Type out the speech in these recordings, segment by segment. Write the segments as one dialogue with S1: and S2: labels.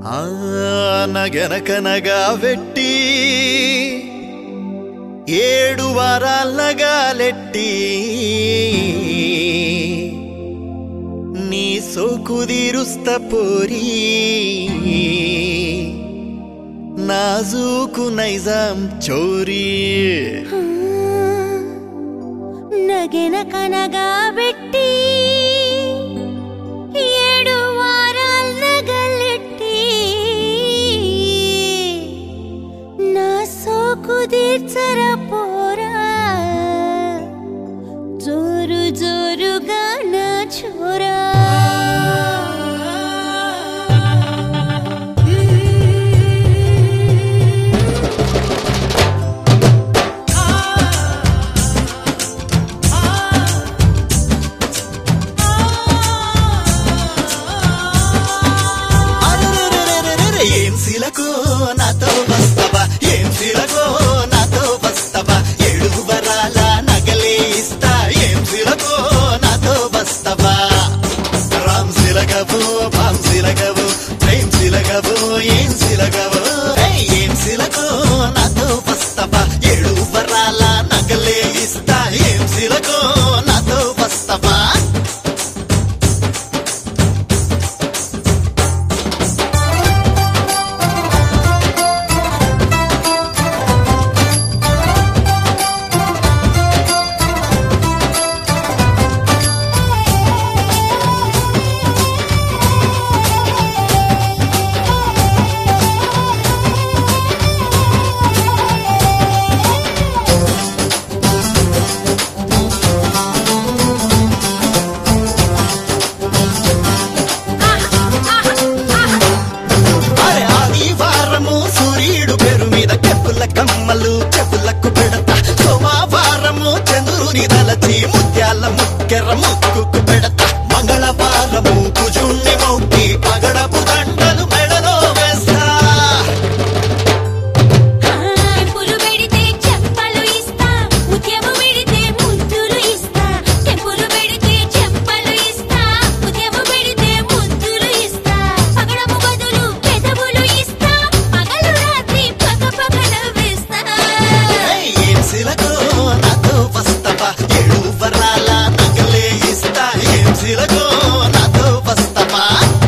S1: ఆ నగనకనగా వెట్టి ఏడు వారాలగాలెట్టి నీ సోకుదిరుస్త పోరి నాజూకు నైజాం చోరీ
S2: నగెన కనగా పెట్టి ఏడు వారాల నగలెట్టి నా సోకు తీర్చర పోరా జోరు జోరుగా నా చోరా
S1: అరెరెరెరెరెరె, ఏం శిలకో నాతో వస్తవా ఏం శిలకో నాతో వస్తవా ఏడు వరాల నగలే ఇస్తా ఏం శిలకో నాతో వస్తవా రామ్ శిలగవు పాం శిలగవు ప్రేమ్ శిలగవు ఏం శిలగవు ఏయ్, ఏం శిలకో నాతో వస్తవా ఏడు వరాల నగలే ఇస్తా ఏం శిలకో నాతో వస్తవా అరే ఆదివారము సూర్యుడు పేరు మీద చెప్పుల కమ్మలు చెప్పులకు పెడతా సోమవారము చంద్రుని తలచి ముత్యాల ముక్కెర ముక్కుకు పెడతా మంగళవారము కుజుణ్ణి మొక్కి పగడపు దండలు మెడలో వేస్తా
S2: టెంపులు పెడితే చెప్పలు ఇస్తా ముత్యము పెడితే ముద్దులు ఇస్తా టెంపులు పెడితే చెప్పలు ఇస్తా ముత్యము పెడితే ముద్దులు ఇస్తా పగడము బదులు పెదవులు ఇస్తా పగలు రాత్రి పగ పగ నవ్విస్తా
S1: ఏయ్, ఏం శిలకో నాతో వస్తవా ఏడు వరాల నగలే ఇస్తా ఏం శిలకో నాతో వస్తవా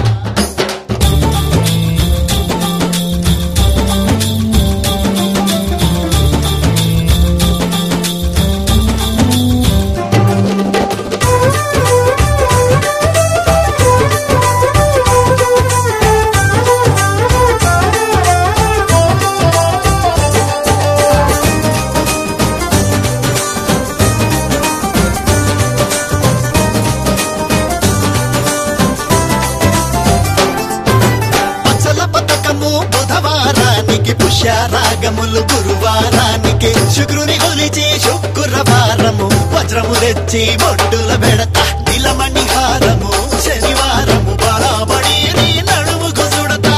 S1: పచ్చల పథకము బుధవారానికి పుష్యరాగములు గురువారానికి శుక్రుని కొలిచి శుక్రవారము వజ్రము తెచ్చి బొడ్డుల బెడత నిలమణి హారము శనివారము బడాబడి నీ నడుముకు సుడతా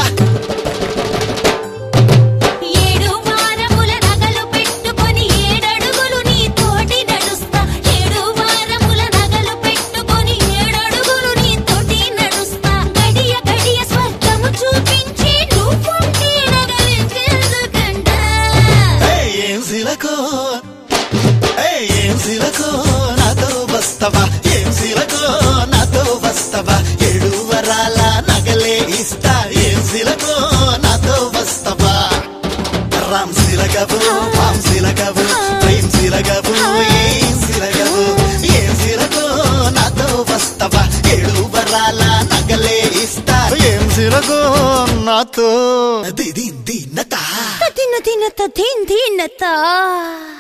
S2: ఏడు వారముల నగలు పెట్టుకొని ఏడడుగులు నీ తోటి నడుస్తా ఏడు వారముల నగలు పెట్టుకొని ఏడడుగులు నీ తోటి నడుస్తా గడియ గడియ స్వర్గము చూపించి నువ్వుంటే నగలించేందుకంట
S1: ఏయ్, ఏం శిలకో ఏయ్, ఏం శిలకో నాతో వస్తవా ఏం శిలకో నాతో వస్తవా ఏడు వరాల నగలే ఇస్తా ఏం శిలకో నాతో వస్తవా రామ్ శిలగవు పాం శిలగవు ప్రేమ్ శిలగవు ఏం శిలగవు ఏం శిలకో నాతో వస్తవా ఏడు వరాల నగలే ఇస్తా ఏం శిలకో నాతో దిది దిన్నతా
S2: తిన్న తిన్న తిన్ తిన్నతా